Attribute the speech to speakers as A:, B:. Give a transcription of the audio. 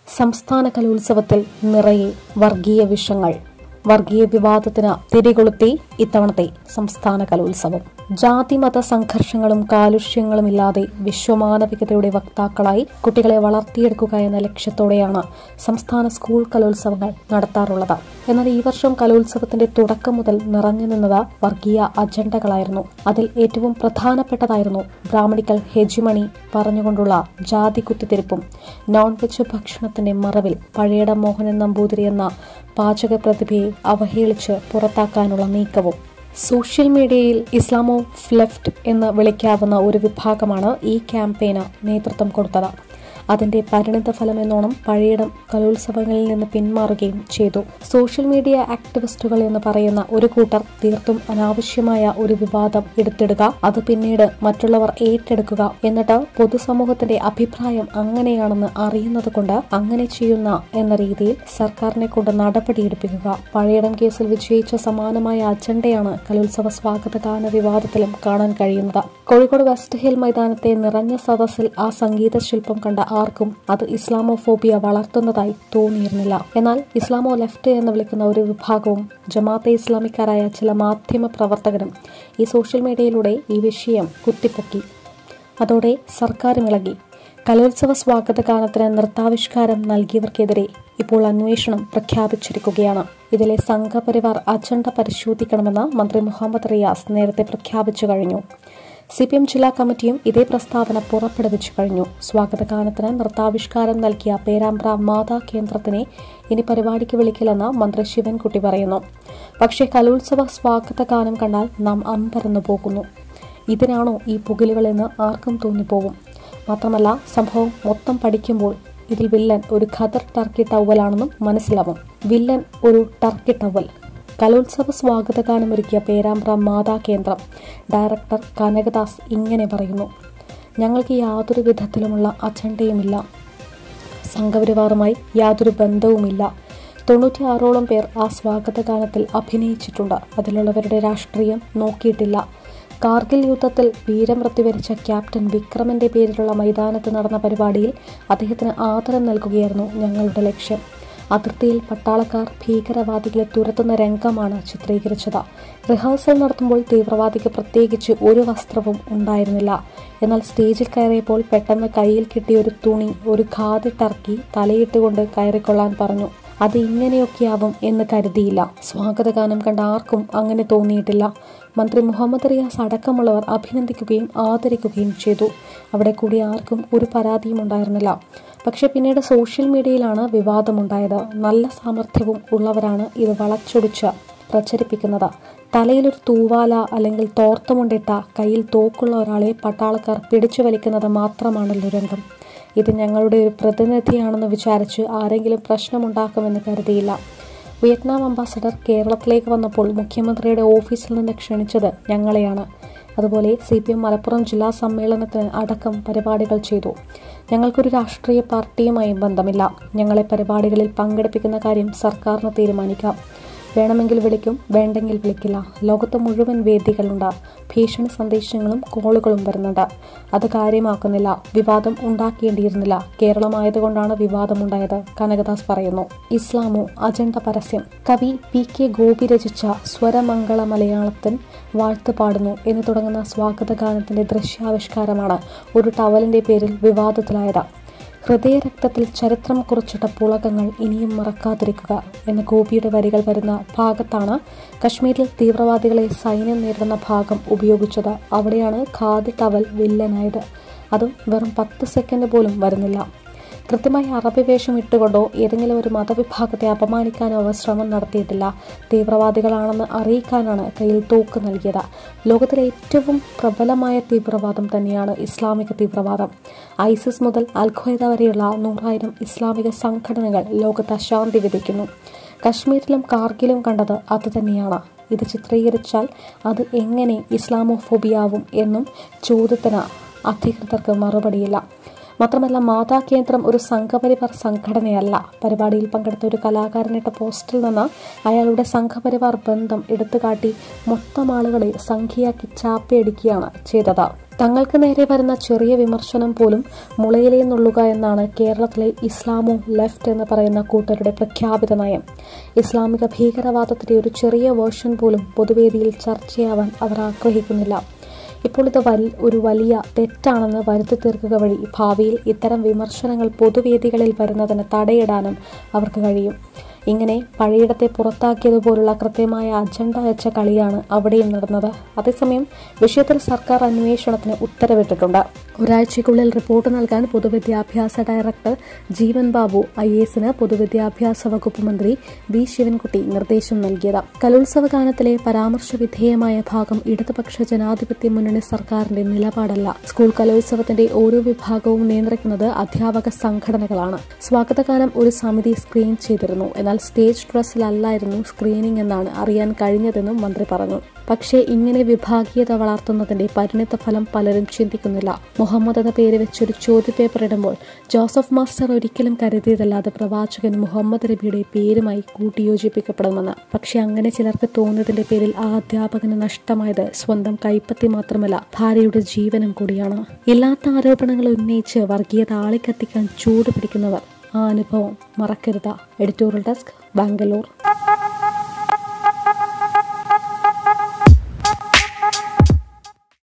A: സംസ്ഥാന കലോത്സവത്തിൽ നിറയെ വർഗീയ വിഷങ്ങൾ വർഗീയ വിവാദത്തിന് തിരികൊളുത്തി ഇത്തവണത്തെ സംസ്ഥാന കലോത്സവം ജാതിമത സംഘർഷങ്ങളും കാലുഷ്യങ്ങളും ഇല്ലാതെ വിശ്വമാനവികതയുടെ വക്താക്കളായി കുട്ടികളെ വളർത്തിയെടുക്കുക എന്ന ലക്ഷ്യത്തോടെയാണ് സംസ്ഥാന സ്കൂൾ കലോത്സവങ്ങൾ നടത്താറുള്ളത് എന്നാൽ ഈ വർഷം കലോത്സവത്തിന്റെ തുടക്കം മുതൽ നിറഞ്ഞു നിന്നത് വർഗീയ അജണ്ടകളായിരുന്നു അതിൽ ഏറ്റവും പ്രധാനപ്പെട്ടതായിരുന്നു ബ്രാഹ്മണിക്കൽ ഹെജിമണി പറഞ്ഞുകൊണ്ടുള്ള ജാതി കുത്തിത്തിരിപ്പും നോൺ വെജ് ഭക്ഷണത്തിന്റെ മറവിൽ പഴയട മോഹനൻ നമ്പൂതിരി എന്ന പാചക പ്രതിഭയെ അവഹേളിച്ച് പുറത്താക്കാനുള്ള നീക്കവും സോഷ്യൽ മീഡിയയിൽ ഇസ്ലാമോ ലെഫ്റ്റ് എന്ന് വിളിക്കാവുന്ന ഒരു വിഭാഗമാണ് ഈ ക്യാമ്പയിന് നേതൃത്വം കൊടുത്തത് അതിന്റെ പരിണിത ഫലമെന്നോണം പഴയിടം കലോത്സവങ്ങളിൽ നിന്ന് പിന്മാറുകയും ചെയ്തു സോഷ്യൽ മീഡിയ ആക്ടിവിസ്റ്റുകൾ എന്ന് പറയുന്ന ഒരു കൂട്ടർ തീർത്തും അനാവശ്യമായ ഒരു വിവാദം എടുത്തിടുക അത് പിന്നീട് മറ്റുള്ളവർ ഏറ്റെടുക്കുക എന്നിട്ട് പൊതുസമൂഹത്തിന്റെ അഭിപ്രായം അങ്ങനെയാണെന്ന് അറിയുന്നത് കൊണ്ട് അങ്ങനെ ചെയ്യുന്ന എന്ന രീതിയിൽ സർക്കാരിനെ കൊണ്ട് നടപടിയെടുപ്പിക്കുക പഴയിടം കേസിൽ വിജയിച്ച സമാനമായ അജണ്ടയാണ് കലോത്സവ സ്വാഗതഗാന വിവാദത്തിലും കാണാൻ കഴിയുന്നത് കോഴിക്കോട് വെസ്റ്റ് ഹിൽ മൈതാനത്തെ നിറഞ്ഞ സദസ്സിൽ ആ സംഗീത ശില്പം കണ്ട ആർക്കും അത് ഇസ്ലാമോഫോബിയ വളർത്തുന്നതായി തോന്നിയിരുന്നില്ല എന്നാൽ ഇസ്ലാമോ ലെഫ്റ്റ് എന്ന് വിളിക്കുന്ന ഒരു വിഭാഗവും ജമാഅത്തെ ഇസ്ലാമിക്കാരായ ചില മാധ്യമ പ്രവർത്തകരും ഈ സോഷ്യൽ മീഡിയയിലൂടെ ഈ വിഷയം കുത്തിപ്പൊക്കി അതോടെ സർക്കാരും ഇളകി കലോത്സവ സ്വാഗതഗാനത്തിന് നൃത്താവിഷ്കാരം നൽകിയവർക്കെതിരെ ഇപ്പോൾ അന്വേഷണം പ്രഖ്യാപിച്ചിരിക്കുകയാണ് ഇതിലെ സംഘപരിവാർ അജണ്ട പരിശോധിക്കണമെന്ന് മന്ത്രി മുഹമ്മദ് റിയാസ് നേരത്തെ പ്രഖ്യാപിച്ചു കഴിഞ്ഞു സി പി എം ജില്ലാ കമ്മിറ്റിയും ഇതേ പ്രസ്താവന പുറപ്പെടുവിച്ചു കഴിഞ്ഞു സ്വാഗതഗാനത്തിന് നൃത്താവിഷ്കാരം നൽകിയ പേരാമ്പ്ര മാതാ കേന്ദ്രത്തിനെ ഇനി പരിപാടിക്ക് വിളിക്കില്ലെന്ന് മന്ത്രി ശിവൻകുട്ടി പറയുന്നു പക്ഷേ കലോത്സവ സ്വാഗതഗാനം കണ്ടാൽ നാം അമ്പരന്നു പോകുന്നു ഇതിനാണോ ഈ പുകിലുകളെന്ന് ആർക്കും തോന്നിപ്പോകും മാത്രമല്ല സംഭവം മൊത്തം പഠിക്കുമ്പോൾ ഇതിൽ വില്ലൻ ഒരു ഖദർ ടർക്കി ടവലാണെന്നും മനസ്സിലാവും വില്ലൻ ഒരു ടർക്കി ടവൽ കലോത്സവ സ്വാഗതഗാനമൊരുക്കിയ പേരാമ്പ്ര മാതാ കേന്ദ്രം ഡയറക്ടർ കനകദാസ് ഇങ്ങനെ പറയുന്നു ഞങ്ങൾക്ക് യാതൊരു വിധത്തിലുമുള്ള അജണ്ടയുമില്ല സംഘപരിവാറുമായി യാതൊരു ബന്ധവുമില്ല തൊണ്ണൂറ്റിയാറോളം പേർ ആ സ്വാഗതഗാനത്തിൽ അഭിനയിച്ചിട്ടുണ്ട് അതിലുള്ളവരുടെ രാഷ്ട്രീയം നോക്കിയിട്ടില്ല കാർഗിൽ യുദ്ധത്തിൽ വീരമൃത്യു വരിച്ച ക്യാപ്റ്റൻ വിക്രമന്റെ പേരിലുള്ള മൈതാനത്ത് നടന്ന പരിപാടിയിൽ അദ്ദേഹത്തിന് ആദരം നൽകുകയായിരുന്നു ഞങ്ങളുടെ ലക്ഷ്യം അതിർത്തിയിൽ പട്ടാളക്കാർ ഭീകരവാദികളെ തുരത്തുന്ന രംഗമാണ് ചിത്രീകരിച്ചത് റിഹേഴ്സൽ നടത്തുമ്പോൾ തീവ്രവാദിക്ക് പ്രത്യേകിച്ച് ഒരു വസ്ത്രവും ഉണ്ടായിരുന്നില്ല എന്നാൽ സ്റ്റേജിൽ കയറിയപ്പോൾ പെട്ടെന്ന് കയ്യിൽ കിട്ടിയ ഒരു തുണി ഒരു ഖാദി ടർക്കി തലയിട്ടുകൊണ്ട് കയറിക്കൊള്ളാൻ പറഞ്ഞു അത് ഇങ്ങനെയൊക്കെയാവും എന്ന് കരുതിയില്ല സ്വാഗതഗാനം കണ്ട ആർക്കും അങ്ങനെ തോന്നിയിട്ടില്ല മന്ത്രി മുഹമ്മദ് റിയാസ് അടക്കമുള്ളവർ അഭിനന്ദിക്കുകയും ആദരിക്കുകയും ചെയ്തു അവിടെ കൂടി ആർക്കും ഒരു പരാതിയും ഉണ്ടായിരുന്നില്ല പക്ഷെ പിന്നീട് സോഷ്യൽ മീഡിയയിലാണ് വിവാദമുണ്ടായത് നല്ല സാമർഥ്യവും ഉള്ളവരാണ് ഇത് വളച്ചൊടിച്ച് പ്രചരിപ്പിക്കുന്നത് തലയിലൊരു തൂവാല അല്ലെങ്കിൽ തോർത്തുമുണ്ടിട്ട കയ്യിൽ തോക്കുള്ള ഒരാളെ പട്ടാളക്കാർ പിടിച്ചു വലിക്കുന്നത് മാത്രമാണല്ലോ രംഗം ഇത് ഞങ്ങളുടെ ഒരു പ്രതിനിധിയാണെന്ന് വിചാരിച്ച് ആരെങ്കിലും പ്രശ്നമുണ്ടാക്കുമെന്ന് കരുതിയില്ല വിയറ്റ്നാം അംബാസഡർ കേരളത്തിലേക്ക് വന്നപ്പോൾ മുഖ്യമന്ത്രിയുടെ ഓഫീസിൽ നിന്ന് ക്ഷണിച്ചത് ഞങ്ങളെയാണ് അതുപോലെ സി പി എം മലപ്പുറം ജില്ലാ സമ്മേളനത്തിന് അടക്കം പരിപാടികൾ ചെയ്തു ഞങ്ങൾക്കൊരു രാഷ്ട്രീയ പാർട്ടിയുമായും ബന്ധമില്ല ഞങ്ങളെ പരിപാടികളിൽ പങ്കെടുപ്പിക്കുന്ന കാര്യം സർക്കാരിന് തീരുമാനിക്കാം വേണമെങ്കിൽ വിളിക്കും വേണ്ടെങ്കിൽ വിളിക്കില്ല ലോകത്ത് മുഴുവൻ വേദികളുണ്ട് ഭീഷണി സന്ദേശങ്ങളും കോളുകളും വരുന്നുണ്ട് അത് കാര്യമാക്കുന്നില്ല വിവാദം ഉണ്ടാക്കേണ്ടിയിരുന്നില്ല കേരളമായതുകൊണ്ടാണ് വിവാദമുണ്ടായത് കനകദാസ് പറയുന്നു ഇസ്ലാമോ അജണ്ട പരസ്യം കവി പി കെ ഗോപി രചിച്ച സ്വരമംഗള മലയാളത്തിൽ വാഴ്ത്ത് പാടുന്നു എന്ന് തുടങ്ങുന്ന സ്വാഗതഗാനത്തിന്റെ ദൃശ്യാവിഷ്കാരമാണ് ഒരു ടവലിന്റെ പേരിൽ വിവാദത്തിലായത് ഹൃദയരക്തത്തിൽ ചരിത്രം കുറിച്ചിട്ട പുളകങ്ങൾ ഇനിയും മറക്കാതിരിക്കുക എന്ന ഗോപിയുടെ വരികൾ വരുന്ന ഭാഗത്താണ് കശ്മീരിൽ തീവ്രവാദികളെ സൈന്യം നേരിടുന്ന ഭാഗം ഉപയോഗിച്ചത് അവിടെയാണ് ഖാദി ടവൽ വില്ലനായത് അതും വെറും പത്ത് സെക്കൻഡ് പോലും വരുന്നില്ല കൃത്യമായി അറബി വേഷം ഇട്ടുകൊണ്ടോ ഏതെങ്കിലും ഒരു മതവിഭാഗത്തെ അപമാനിക്കാനോ അവർ ശ്രമം നടത്തിയിട്ടില്ല തീവ്രവാദികളാണെന്ന് അറിയിക്കാനാണ് കയ്യിൽ തോക്ക് നൽകിയത് ലോകത്തിലെ ഏറ്റവും പ്രബലമായ തീവ്രവാദം തന്നെയാണ് ഇസ്ലാമിക തീവ്രവാദം ഐസിസ് മുതൽ അൽഖ്വയ്ദ വരെയുള്ള നൂറായിരം ഇസ്ലാമിക സംഘടനകൾ ലോകത്ത് അശാന്തി വിധിക്കുന്നു കശ്മീരിലും കാർഗിലും കണ്ടത് അത് തന്നെയാണ് ഇത് ചിത്രീകരിച്ചാൽ അത് എങ്ങനെ ഇസ്ലാമോഫോബിയാവും എന്നും ചോദ്യത്തിന് അധികൃതർക്ക് മറുപടിയില്ല മാത്രമല്ല മാതാ കേന്ദ്രം ഒരു സംഘപരിവാർ സംഘടനയല്ല പരിപാടിയിൽ പങ്കെടുത്ത ഒരു കലാകാരനിട്ട പോസ്റ്റിൽ നിന്ന് അയാളുടെ സംഘപരിവാർ ബന്ധം എടുത്തുകാട്ടി മൊത്തം ആളുകളെ സംഖ്യയാക്കി ചാപ്പയടിക്കുകയാണ് ചെയ്തത് തങ്ങൾക്ക് നേരെ വരുന്ന ചെറിയ വിമർശനം പോലും മുളയിലേ നുള്ളുക എന്നാണ് കേരളത്തിലെ ഇസ്ലാമോ ലെഫ്റ്റ് എന്ന് പറയുന്ന കൂട്ടരുടെ പ്രഖ്യാപിത നയം ഇസ്ലാമിക ഭീകരവാദത്തിന്റെ ഒരു ചെറിയ വേർഷൻ പോലും പൊതുവേദിയിൽ ചർച്ചയാവാൻ അവർ ആഗ്രഹിക്കുന്നില്ല ഇപ്പോൾ ഇത് വൽ ഒരു വലിയ തെറ്റാണെന്ന് വരുത്തി തീർക്കുക വഴി ഭാവിയിൽ ഇത്തരം വിമർശനങ്ങൾ പൊതുവേദികളിൽ വരുന്നതിന് തടയിടാനും അവർക്ക് കഴിയും ഇങ്ങനെ പഴയിടത്തെ പുറത്താക്കിയതുപോലുള്ള കൃത്യമായ അജണ്ട വെച്ച കളിയാണ് അവിടെയും നടന്നത് അതേസമയം വിഷയത്തിൽ സർക്കാർ അന്വേഷണത്തിന് ഉത്തരവിട്ടിട്ടുണ്ട് ഒരാഴ്ചയ്ക്കുള്ളിൽ റിപ്പോർട്ട് നൽകാൻ പൊതുവിദ്യാഭ്യാസ ഡയറക്ടർ ജീവൻ ബാബു ഐ എസിന് പൊതുവിദ്യാഭ്യാസ വകുപ്പ് മന്ത്രി വി ശിവൻകുട്ടി നിർദ്ദേശം നൽകിയത് കലോത്സവ ഗാനത്തിലെ പരാമർശ വിധേയമായ ഭാഗം ഇടതുപക്ഷ ജനാധിപത്യ മുന്നണി സർക്കാരിന്റെ നിലപാടല്ല സ്കൂൾ കലോത്സവത്തിന്റെ ഓരോ വിഭാഗവും നിയന്ത്രിക്കുന്നത് അധ്യാപക സംഘടനകളാണ് സ്വാഗതഗാനം ഒരു സമിതി സ്ക്രീൻ ചെയ്തിരുന്നു എന്നാൽ സ്റ്റേജ് ഡ്രസ്സിലല്ലായിരുന്നു സ്ക്രീനിംഗ് എന്നാണ് അറിയാൻ കഴിഞ്ഞതെന്നും മന്ത്രി പറഞ്ഞു പക്ഷേ ഇങ്ങനെ വിഭാഗീയത വളർത്തുന്നതിന്റെ പരിണിത ഫലം പലരും ചിന്തിക്കുന്നില്ല മുഹമ്മദ് എന്ന പേര് വെച്ചൊരു ചോദ്യപേപ്പർ ഇടുമ്പോൾ ജോസഫ് മാസ്റ്റർ ഒരിക്കലും കരുതിയതല്ലാതെ പ്രവാചകൻ മുഹമ്മദ് നബിയുടെ പേരുമായി കൂട്ടിയോജിപ്പിക്കപ്പെടുമെന്ന് പക്ഷെ അങ്ങനെ ചിലർക്ക് തോന്നിയതിന്റെ പേരിൽ ആ അധ്യാപകന് നഷ്ടമായത് സ്വന്തം കൈപ്പത്തി മാത്രമല്ല ഭാര്യയുടെ ജീവനും കൂടിയാണ് ഇല്ലാത്ത ആരോപണങ്ങൾ ഉന്നയിച്ച് വർഗീയത ആളിക്കത്തിക്കാൻ ചൂട് പിടിക്കുന്നവർ ആ അനുഭവം മറക്കരുത് എഡിറ്റോറിയൽ ഡെസ്ക് ബാംഗ്ലൂർ